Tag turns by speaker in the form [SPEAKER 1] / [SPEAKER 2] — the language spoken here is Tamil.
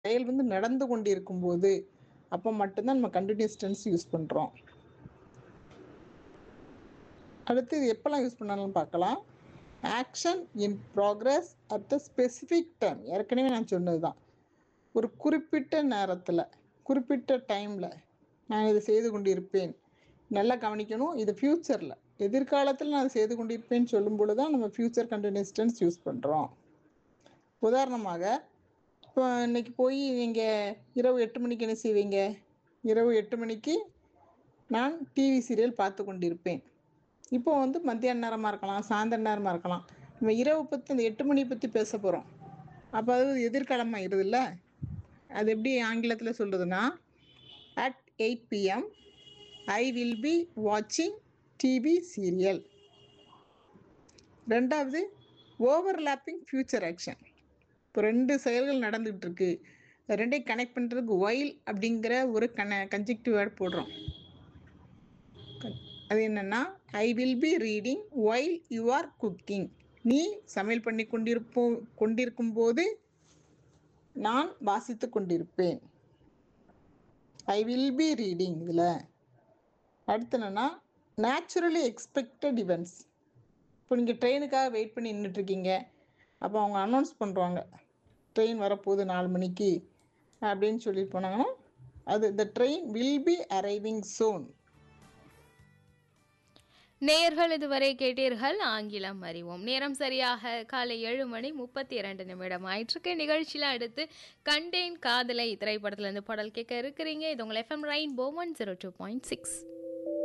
[SPEAKER 1] செயல் வந்து நடந்து கொண்டிருக்கும் போது அப்போ மட்டும்தான் நம்ம கண்டினியூஸ் டென்ஸ் யூஸ் பண்ணுறோம் அடுத்து இது எப்போல்லாம் யூஸ் பண்ணாலும் பார்க்கலாம் action in progress at the specific time ஏற்கனவே நான் சொன்னது தான் ஒரு குறிப்பிட்ட நேரத்தில் குறிப்பிட்ட டைமில் நான் இதை செய்து கொண்டிருப்பேன் நல்லா கவனிக்கணும் இது ஃப்யூச்சரில் எதிர்காலத்தில் நான் செய்து கொண்டிருப்பேன்னு சொல்லும் பொழுது தான் நம்ம ஃப்யூச்சர் கண்டினியூஸ் டென்ஸ் யூஸ் பண்ணுறோம் உதாரணமாக இப்போ இன்னைக்கு போய் நீங்கள் இரவு எட்டு மணிக்கு என்ன செய்வீங்க இரவு எட்டு மணிக்கு நான் டிவி சீரியல் பார்த்து கொண்டிருப்பேன் இப்போ வந்து மத்தியான நேரமாக இருக்கலாம் சாயந்தர நேரமாக இருக்கலாம் நம்ம இரவு பற்றி இந்த எட்டு மணி பற்றி பேச போகிறோம் அப்போ அது எதிர்காலமாக இருதுல்ல அது எப்படி ஆங்கிலத்தில் சொல்கிறதுனா at eight PM I will be வாட்சிங் டிவி சீரியல் ரெண்டாவது ஓவர்லாப்பிங் ஃப்யூச்சர் ஆக்ஷன் இப்போ ரெண்டு செயல்கள் நடந்துகிட்டு இருக்கு அது ரெண்டையும் கனெக்ட் பண்ணுறதுக்கு ஒயில் அப்படிங்கிற ஒரு கன கன்ஜெக்டிவ் வேர்ட் போடுறோம் அது என்னன்னா I will be reading while you are cooking நீ சமையல் பண்ணி கொண்டிருப்போ கொண்டிருக்கும் போது நான் வாசித்து கொண்டிருப்பேன் ஐ வில் பி ரீடிங் இதில் அடுத்து என்னென்னா நேச்சுரலி எக்ஸ்பெக்டட் இவெண்ட்ஸ் இப்போ நீங்கள் ட்ரெயினுக்காக வெயிட் பண்ணி நின்றுட்டுருக்கீங்க அப்போ அவங்க அனௌன்ஸ் பண்ணுறாங்க ட்ரெயின் வரப்போகுது நாலு மணிக்கு அப்படின்னு சொல்லிட்டு போனாங்கன்னா அது the train will be arriving soon
[SPEAKER 2] நேயர்கள் இதுவரை கேட்டீர்கள் ஆங்கிலம் அறிவோம் நேரம் சரியாக காலை ஏழு மணி முப்பத்தி இரண்டு நிமிடம் ஆயிற்றுக்கு நிகழ்ச்சியில் அடுத்து கண்டேன் காதலை திரைப்படத்துல இருந்து பாடல் கேட்க இருக்கிறீங்க இது உங்கள் FM rainbow one zero two point six